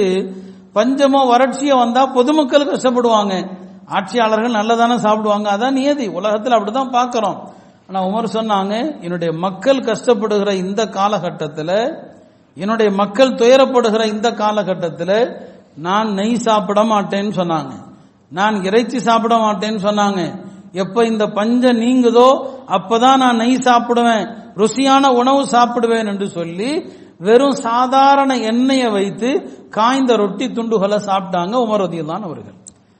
பஞ்சமோ வறட்சியோ வந்தா பொதுமக்கள் கஷ்டப்படுவாங்க ஆட்சியாளர்கள் நல்லதானே சாப்பிடுவாங்க அதான் நியதி உலகத்தில் அப்படிதான் பார்க்கிறோம் ஆனா உமர் சொன்னாங்க என்னுடைய மக்கள் கஷ்டப்படுகிற இந்த காலகட்டத்தில் என்னுடைய மக்கள் துயரப்படுகிற இந்த காலகட்டத்தில் நான் நெய் சாப்பிட மாட்டேன்னு சொன்னாங்க நான் இறைச்சி சாப்பிட மாட்டேன்னு சொன்னாங்க எப்ப இந்த பஞ்சம் நீங்குதோ அப்பதான் நான் நெய் சாப்பிடுவேன் ருசியான உணவு சாப்பிடுவேன் என்று சொல்லி வெறும் சாதாரண எண்ணெயை வைத்து காய்ந்த ரொட்டி துண்டுகளை சாப்பிட்டாங்க உமர் ரதியல்லான் அவர்கள்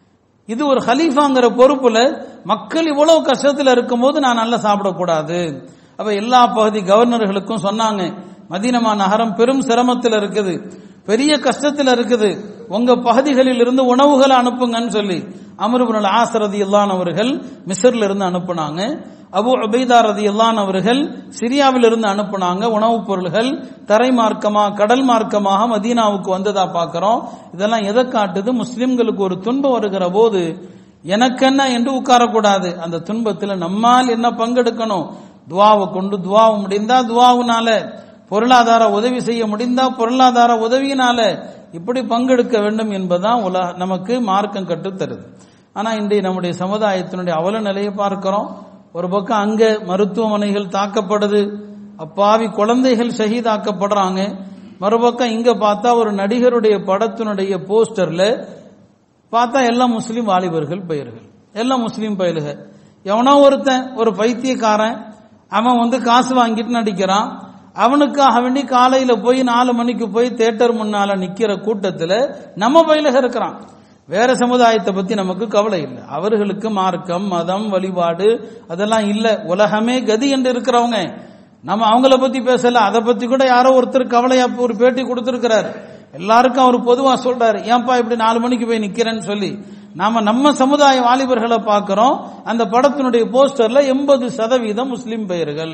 இது ஒரு ஹலீஃபாங்கிற பொறுப்புல மக்கள் இவ்வளவு கஷ்டத்தில் இருக்கும்போது நான் நல்லா சாப்பிடக்கூடாது அப்ப எல்லா பகுதி கவர்னர்களுக்கும் சொன்னாங்க மதீனமா நகரம் பெரும் சிரமத்தில் இருக்குது பெரிய கஷ்டத்தில் இருக்குது உங்க பகுதிகளில் இருந்து உணவுகளை அனுப்புங்கன்னு சொல்லி அமருபுல் ஆசரதி இல்லான் அவர்கள் மிஸ்ர்ல இருந்து அனுப்புனாங்க அபு அபைதா ரதி இல்லான் அவர்கள் சிரியாவில் இருந்து அனுப்புனாங்க உணவுப் பொருள்கள் தரை மார்க்கமா கடல் மார்க்கமாக மதீனாவுக்கு வந்ததா பார்க்கிறோம் இதெல்லாம் எதை காட்டுது முஸ்லிம்களுக்கு ஒரு துன்பம் வருகிற போது எனக்கென்ன என்று உட்காரக்கூடாது அந்த துன்பத்தில் நம்மால் என்ன பங்கெடுக்கணும் துவாவை கொண்டு துவாவு முடிந்தா துவாவுனால பொருளாதார உதவி செய்ய முடிந்தா பொருளாதார உதவியினால இப்படி பங்கெடுக்க வேண்டும் என்பதுதான் உலக நமக்கு மார்க்கம் கற்றுத் தருது ஆனா இன்றைய நம்முடைய சமுதாயத்தினுடைய அவல நிலையை பார்க்கிறோம் ஒரு பக்கம் அங்க மருத்துவமனைகள் தாக்கப்படுது அப்பாவி குழந்தைகள் ஷஹீதாக்கப்படுறாங்க மறுபக்கம் இங்க பார்த்தா ஒரு நடிகருடைய படத்தினுடைய போஸ்டர்ல பார்த்தா எல்லாம் முஸ்லீம் வாலிபர்கள் பெயர்கள் எல்லாம் முஸ்லீம் பயிலுக எவனோ ஒருத்தன் ஒரு பைத்தியக்காரன் அவன் வந்து காசு வாங்கிட்டு நடிக்கிறான் அவனுக்காக வேண்டி காலையில போய் நாலு மணிக்கு போய் தேட்டர் முன்னால நிக்கிற கூட்டத்துல நம்ம பயிலக இருக்கிறான் வேற சமுதாயத்தை பத்தி நமக்கு கவலை இல்லை அவர்களுக்கு மார்க்கம் மதம் வழிபாடு அதெல்லாம் இல்ல உலகமே கதி என்று இருக்கிறவங்க நம்ம அவங்கள பத்தி பேசல அதை பத்தி கூட யாரோ ஒருத்தர் கவலையா ஒரு பேட்டி கொடுத்திருக்கிறார் எல்லாருக்கும் அவர் பொதுவா சொல்றாரு ஏன்பா இப்படி நாலு மணிக்கு போய் நிக்கிறேன்னு சொல்லி நாம நம்ம சமுதாய வாலிபர்களை பார்க்கிறோம் அந்த படத்தினுடைய போஸ்டர்ல எண்பது சதவீதம் முஸ்லிம் பெயர்கள்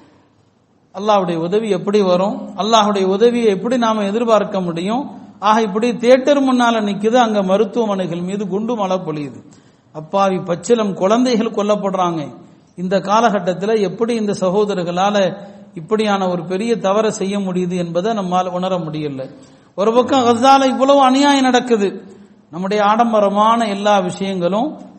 அல்லாஹ்வுடைய உதவி எப்படி வரும் அல்லாஹ்வுடைய உதவியை எப்படி நாம எதிர்பார்க்க முடியும் ஆக இப்படி தியேட்டர் முன்னால நிக்குது அங்க மருத்துவமனைகள் மீது குண்டு மழை பொழியுது அப்பாவி பச்சிலம் குழந்தைகள் கொல்லப்படுறாங்க இந்த காலகட்டத்தில் எப்படி இந்த சகோதரர்களால இப்படியான ஒரு பெரிய தவறை செய்ய முடியுது என்பதை நம்மால் உணர முடியல ஒரு பக்கம் கசால இவ்வளவு அநியாயம் நடக்குது நம்முடைய ஆடம்பரமான எல்லா விஷயங்களும்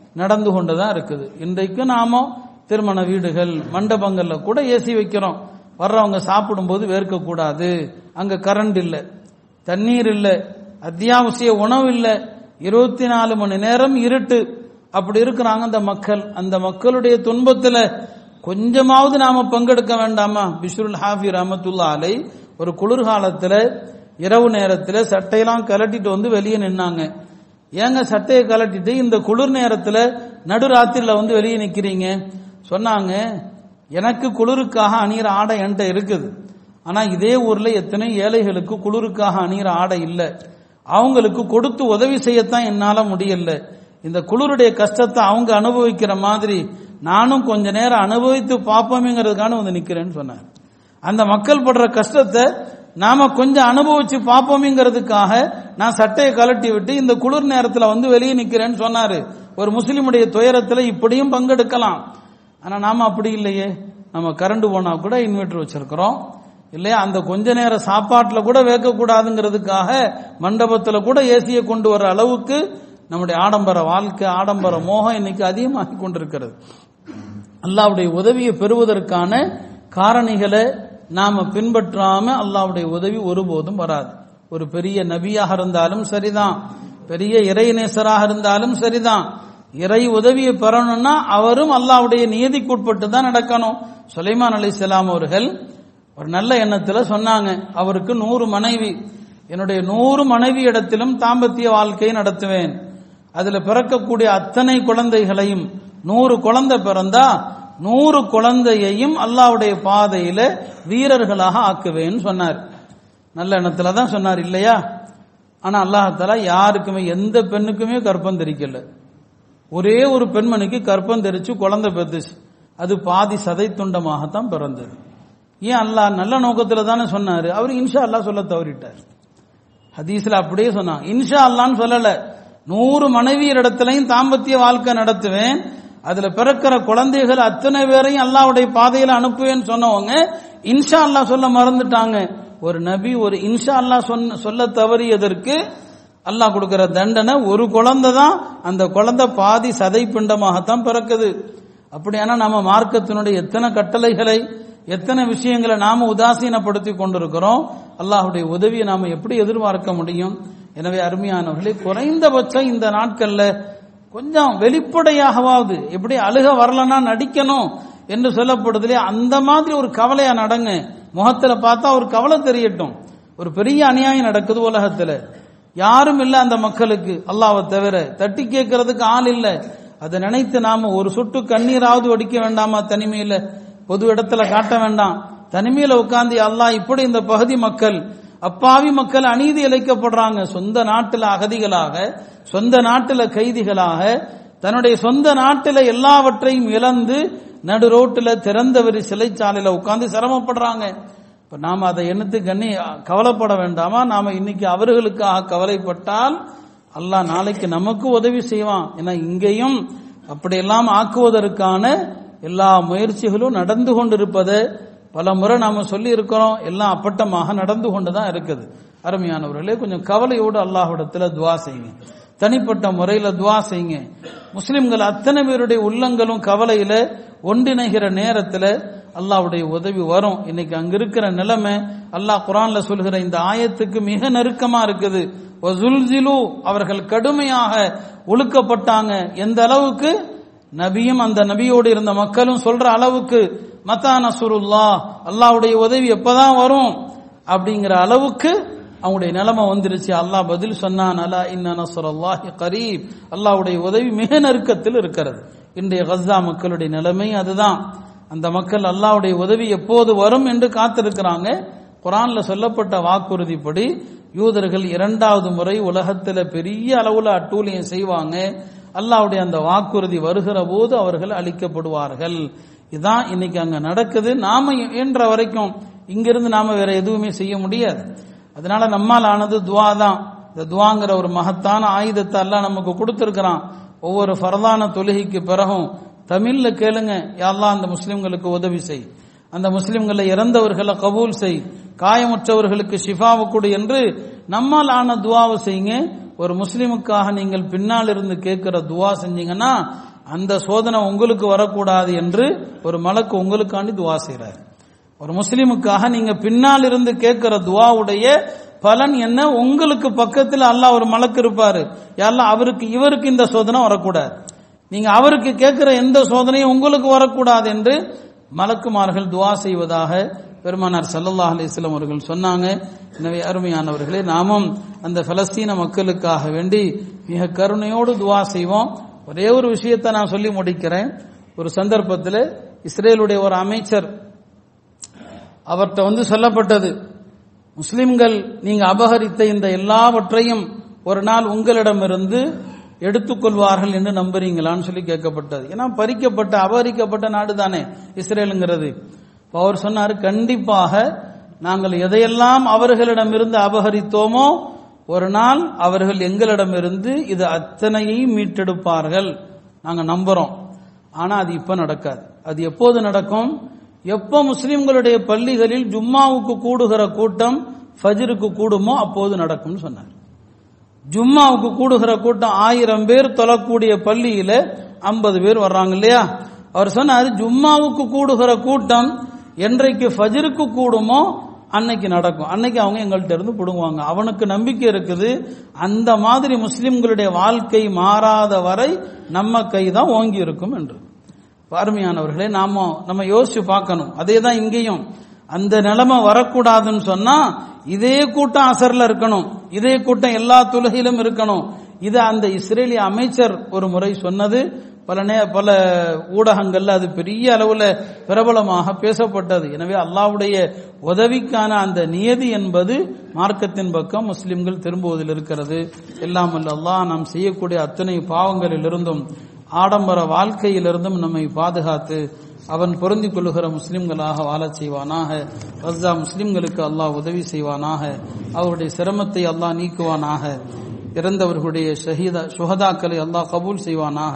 நடந்து கொண்டுதான் இருக்குது இன்றைக்கு நாம திருமண வீடுகள் மண்டபங்கள்ல கூட ஏசி வைக்கிறோம் வர்றவங்க சாப்பிடும்போது வேர்க்க கூடாது அங்க கரண்ட் இல்லை தண்ணீர் இல்லை அத்தியாவசிய உணவு இல்லை இருபத்தி நாலு மணி நேரம் இருட்டு அப்படி இருக்கிறாங்க அந்த மக்கள் அந்த மக்களுடைய துன்பத்துல கொஞ்சமாவது நாம பங்கெடுக்க வேண்டாமா பிஷ்ருல் ஹாஃபி ரஹமத்துல்லா அலை ஒரு குளிர்காலத்துல இரவு நேரத்துல சட்டையெல்லாம் கலட்டிட்டு வந்து வெளியே நின்னாங்க ஏங்க சட்டையை கலட்டிட்டு இந்த குளிர் நேரத்துல நடுராத்திரில வந்து வெளியே நிக்கிறீங்க சொன்னாங்க எனக்கு குளிருக்காக அணியிற ஆடை என்கிட்ட இருக்குது ஆனா இதே ஊர்ல எத்தனை ஏழைகளுக்கு குளிருக்காக அணியிற ஆடை இல்லை அவங்களுக்கு கொடுத்து உதவி செய்யத்தான் என்னால முடியல இந்த குளிருடைய கஷ்டத்தை அவங்க அனுபவிக்கிற மாதிரி நானும் கொஞ்ச நேரம் அனுபவித்து பார்ப்போமேங்கிறதுக்கான வந்து நிக்கிறேன்னு சொன்னார் அந்த மக்கள் படுற கஷ்டத்தை நாம கொஞ்சம் அனுபவிச்சு பார்ப்போமேங்கிறதுக்காக நான் சட்டையை கலட்டி விட்டு இந்த குளிர் நேரத்துல வந்து வெளியே நிக்கிறேன்னு சொன்னாரு ஒரு முஸ்லிமுடைய துயரத்துல இப்படியும் பங்கெடுக்கலாம் ஆனா நாம அப்படி இல்லையே நம்ம கரண்ட் போனா கூட இன்வெர்டர் வச்சிருக்கிறோம் இல்லையா அந்த கொஞ்ச நேர சாப்பாட்டுல கூட வைக்க கூடாதுங்கிறதுக்காக மண்டபத்துல கூட ஏசியை கொண்டு வர அளவுக்கு நம்முடைய ஆடம்பர வாழ்க்கை ஆடம்பர மோகம் இன்னைக்கு அதிகமாகி கொண்டிருக்கிறது அல்லாவுடைய உதவியை பெறுவதற்கான காரணிகளை நாம பின்பற்றாம அல்லாவுடைய உதவி ஒருபோதும் வராது ஒரு பெரிய நபியாக இருந்தாலும் சரிதான் பெரிய இறைநேசராக இருந்தாலும் சரிதான் இறை உதவியை பெறணும்னா அவரும் அல்லாவுடைய நியதிக்குட்பட்டு தான் நடக்கணும் சுலைமான் அலி அவர்கள் ஒரு நல்ல எண்ணத்துல சொன்னாங்க அவருக்கு நூறு மனைவி என்னுடைய நூறு மனைவி இடத்திலும் தாம்பத்திய வாழ்க்கையை நடத்துவேன் அதுல பிறக்கக்கூடிய அத்தனை குழந்தைகளையும் நூறு குழந்தை பிறந்தா நூறு குழந்தையையும் அல்லாவுடைய பாதையில வீரர்களாக ஆக்குவேன்னு சொன்னார் நல்ல எண்ணத்துல தான் சொன்னார் இல்லையா ஆனா அல்லாஹால யாருக்குமே எந்த பெண்ணுக்குமே கற்பம் தெரிக்கல ஒரே ஒரு பெண்மணிக்கு கற்பம் தெரிச்சு குழந்தை பெத்துச்சு அது பாதி சதை துண்டமாகத்தான் பிறந்தது ஏன் அல்லாஹ் நல்ல நோக்கத்துல தானே சொன்னாரு அவர் இன்ஷா அல்லாஹ் சொல்ல தவறிட்டார் ஹதீஸ்ல அப்படியே சொன்னான் இன்ஷா அல்லான்னு சொல்லல நூறு மனைவியர் இடத்துலையும் தாம்பத்திய வாழ்க்கை நடத்துவேன் அதுல பிறக்கிற குழந்தைகள் அத்தனை பேரையும் அல்லாவுடைய பாதையில அனுப்புவேன்னு சொன்னவங்க இன்ஷா அல்லாஹ் சொல்ல மறந்துட்டாங்க ஒரு நபி ஒரு இன்ஷா அல்லாஹ் சொன்ன சொல்ல தவறியதற்கு அல்லாஹ் கொடுக்கிற தண்டனை ஒரு குழந்தை தான் அந்த குழந்தை பாதி சதை பிண்டமாகத்தான் பிறக்குது அப்படியானா நம்ம மார்க்கத்தினுடைய எத்தனை கட்டளைகளை எத்தனை விஷயங்களை நாம உதாசீனப்படுத்தி கொண்டிருக்கிறோம் அல்லாஹுடைய உதவியை நாம எப்படி எதிர்பார்க்க முடியும் எனவே அருமையானவர்களே குறைந்தபட்சம் இந்த நாட்கள்ல கொஞ்சம் வெளிப்படையாகவாவது எப்படி அழுக வரலன்னா நடிக்கணும் என்று சொல்லப்படுதுலே அந்த மாதிரி ஒரு கவலையா நடங்க முகத்துல பார்த்தா ஒரு கவலை தெரியட்டும் ஒரு பெரிய அநியாயம் நடக்குது உலகத்துல யாரும் இல்ல அந்த மக்களுக்கு அல்லாவை தவிர தட்டி கேட்கறதுக்கு ஆள் இல்ல அதை நினைத்து நாம ஒரு சொட்டு கண்ணீராவது ஒடிக்க வேண்டாமா தனிமையில பொது இடத்துல காட்ட வேண்டாம் தனிமையில உட்கார்ந்து அல்லாஹ் இப்படி இந்த பகுதி மக்கள் அப்பாவி மக்கள் அநீதி இழைக்கப்படுறாங்க சொந்த நாட்டில் அகதிகளாக சொந்த நாட்டில் கைதிகளாக தன்னுடைய சொந்த நாட்டில் எல்லாவற்றையும் இழந்து நடு ரோட்டில் திறந்தவரி சிறைச்சாலையில உட்கார்ந்து சிரமப்படுறாங்க இப்ப நாம அதை எண்ணத்து கண்ணி கவலைப்பட வேண்டாமா நாம இன்னைக்கு அவர்களுக்காக கவலைப்பட்டால் அல்லாஹ் நாளைக்கு நமக்கு உதவி செய்வான் ஏன்னா இங்கேயும் அப்படியெல்லாம் ஆக்குவதற்கான எல்லா முயற்சிகளும் நடந்து கொண்டிருப்பதை பல முறை நாம சொல்லி இருக்கிறோம் எல்லாம் அப்பட்டமாக நடந்து கொண்டுதான் இருக்குது அருமையானவர்களே கொஞ்சம் கவலையோடு அல்லாஹ்விடத்துல துவா செய்யுங்க தனிப்பட்ட முறையில துவா செய்யுங்க முஸ்லிம்கள் அத்தனை பேருடைய உள்ளங்களும் கவலையில ஒன்றிணைகிற நேரத்துல அல்லாஹ்வுடைய உதவி வரும் இன்னைக்கு அங்க இருக்கிற நிலைமை அல்லாஹ் குரான்ல சொல்கிற இந்த ஆயத்துக்கு மிக நெருக்கமா இருக்குது வசுல்சிலு அவர்கள் கடுமையாக ஒழுக்கப்பட்டாங்க எந்த அளவுக்கு நபியும் அந்த நபியோடு இருந்த மக்களும் சொல்ற அளவுக்கு மத்தா நசுருல்லா அல்லாவுடைய உதவி எப்பதான் வரும் அப்படிங்கிற அளவுக்கு அவங்களுடைய நிலைமை வந்துருச்சு அல்லாஹ் பதில் சொன்னான் அலா இன்ன நசுரல்லாஹி கரீப் அல்லாவுடைய உதவி மிக நெருக்கத்தில் இருக்கிறது இன்றைய கஸ்ஸா மக்களுடைய நிலைமை அதுதான் அந்த மக்கள் அல்லாவுடைய உதவி எப்போது வரும் என்று காத்திருக்கிறாங்க குரான்ல சொல்லப்பட்ட வாக்குறுதிப்படி யூதர்கள் இரண்டாவது முறை உலகத்துல பெரிய அளவுல அட்டூழியம் செய்வாங்க அல்லாவுடைய அந்த வாக்குறுதி வருகிற போது அவர்கள் அழிக்கப்படுவார்கள் இதான் இன்னைக்கு அங்க நடக்குது நாம இயன்ற வரைக்கும் இங்கிருந்து நாம வேற எதுவுமே செய்ய முடியாது அதனால நம்மால் ஆனது துவா தான் இந்த துவாங்கிற ஒரு மகத்தான ஆயுதத்தை எல்லாம் நமக்கு கொடுத்திருக்கிறான் ஒவ்வொரு ஃபரதான தொழுகைக்கு பிறகும் தமிழ்ல கேளுங்க யாரெல்லாம் அந்த முஸ்லிம்களுக்கு உதவி செய் அந்த முஸ்லிம்களை இறந்தவர்களை கபூல் செய் காயமுற்றவர்களுக்கு ஷிஃபாவு கொடு என்று நம்மால் ஆன துவாவை செய்யுங்க ஒரு முஸ்லிமுக்காக நீங்கள் பின்னால் இருந்து கேட்கிற துவா செஞ்சீங்கன்னா அந்த சோதனை உங்களுக்கு வரக்கூடாது என்று ஒரு மலக்கு உங்களுக்காண்டி துவா செய்றார் ஒரு முஸ்லிமுக்காக நீங்க பின்னால் இருந்து கேட்கிற துவாவுடைய பலன் என்ன உங்களுக்கு பக்கத்தில் அல்லாஹ் ஒரு மலக்கு இருப்பாரு யாரெல்லாம் அவருக்கு இவருக்கு இந்த சோதனை வரக்கூடாது நீங்க அவருக்கு கேட்கிற எந்த சோதனையும் உங்களுக்கு வரக்கூடாது என்று மலக்குமார்கள் துவா செய்வதாக பெருமானார் ஸல்லல்லாஹு அலைஹி வஸல்லம் அவர்கள் சொன்னாங்க எனவே அருமையானவர்களே நாமும் அந்த பலஸ்தீன மக்களுக்காக வேண்டி மிக கருணையோடு துவா செய்வோம் ஒரே ஒரு விஷயத்தை நான் சொல்லி முடிக்கிறேன் ஒரு சந்தர்ப்பத்தில் இஸ்ரேலுடைய ஒரு அமைச்சர் அவர்கிட்ட வந்து சொல்லப்பட்டது முஸ்லிம்கள் நீங்க அபகரித்த இந்த எல்லாவற்றையும் ஒரு நாள் உங்களிடமிருந்து எடுத்துக்கொள்வார்கள் என்று நம்புறீங்களான்னு சொல்லி கேட்கப்பட்டது ஏன்னா பறிக்கப்பட்ட அபகரிக்கப்பட்ட நாடு தானே இஸ்ரேலுங்கிறது இப்ப அவர் சொன்னார் கண்டிப்பாக நாங்கள் எதையெல்லாம் அவர்களிடமிருந்து அபகரித்தோமோ ஒரு நாள் அவர்கள் எங்களிடமிருந்து இது அத்தனையையும் மீட்டெடுப்பார்கள் நாங்க நம்புறோம் ஆனா அது இப்ப நடக்காது அது எப்போது நடக்கும் எப்போ முஸ்லிம்களுடைய பள்ளிகளில் ஜும்மாவுக்கு கூடுகிற கூட்டம் ஃபஜ்ருக்கு கூடுமோ அப்போது நடக்கும்னு சொன்னார் ஜும்மாவுக்கு கூடுகிற கூட்டம் ஆயிரம் பேர் தொழக்கூடிய பள்ளியில ஐம்பது பேர் வர்றாங்க இல்லையா அவர் சொன்னார் ஜும்மாவுக்கு கூடுகிற கூட்டம் என்றைக்கு ஃபஜ்ருக்கு கூடுமோ அன்னைக்கு நடக்கும் அன்னைக்கு அவங்க எங்கள்கிட்ட இருந்து பிடுங்குவாங்க அவனுக்கு நம்பிக்கை இருக்குது அந்த மாதிரி முஸ்லிம்களுடைய வாழ்க்கை மாறாத வரை நம்ம கை தான் ஓங்கி இருக்கும் என்று அருமையானவர்களே நாம நம்ம யோசிச்சு பார்க்கணும் அதே தான் இங்கேயும் அந்த நிலைமை வரக்கூடாதுன்னு சொன்னா இதே கூட்டம் அசர்ல இருக்கணும் இதே கூட்டம் எல்லா துலகிலும் இருக்கணும் இது அந்த இஸ்ரேலிய அமைச்சர் ஒரு முறை சொன்னது பல நே பல ஊடகங்கள்ல அது பெரிய அளவுல பிரபலமாக பேசப்பட்டது எனவே அல்லாவுடைய உதவிக்கான அந்த நியதி என்பது மார்க்கத்தின் பக்கம் முஸ்லிம்கள் திரும்புவதில் இருக்கிறது எல்லாம் அல்ல அல்லாஹ் நாம் செய்யக்கூடிய அத்தனை பாவங்களிலிருந்தும் ஆடம்பர வாழ்க்கையிலிருந்தும் நம்மை பாதுகாத்து அவன் பொருந்திக் கொள்ளுகிற முஸ்லிம்களாக வாழச் செய்வானாக ரஸ்ஸா முஸ்லிம்களுக்கு அல்லாஹ் உதவி செய்வானாக அவருடைய சிரமத்தை அல்லாஹ் நீக்குவானாக இறந்தவர்களுடைய ஷஹீதா சுஹதாக்களை அல்லாஹ் கபூல் செய்வானாக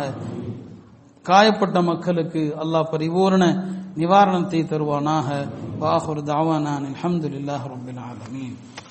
காயப்பட்ட மக்களுக்கு அல்லாஹ் பரிபூர்ண நிவாரணத்தை தருவானாக வாஹுர் தாவானான் அல்ஹம்துலில்லாஹி ரப்பில் ஆலமீன்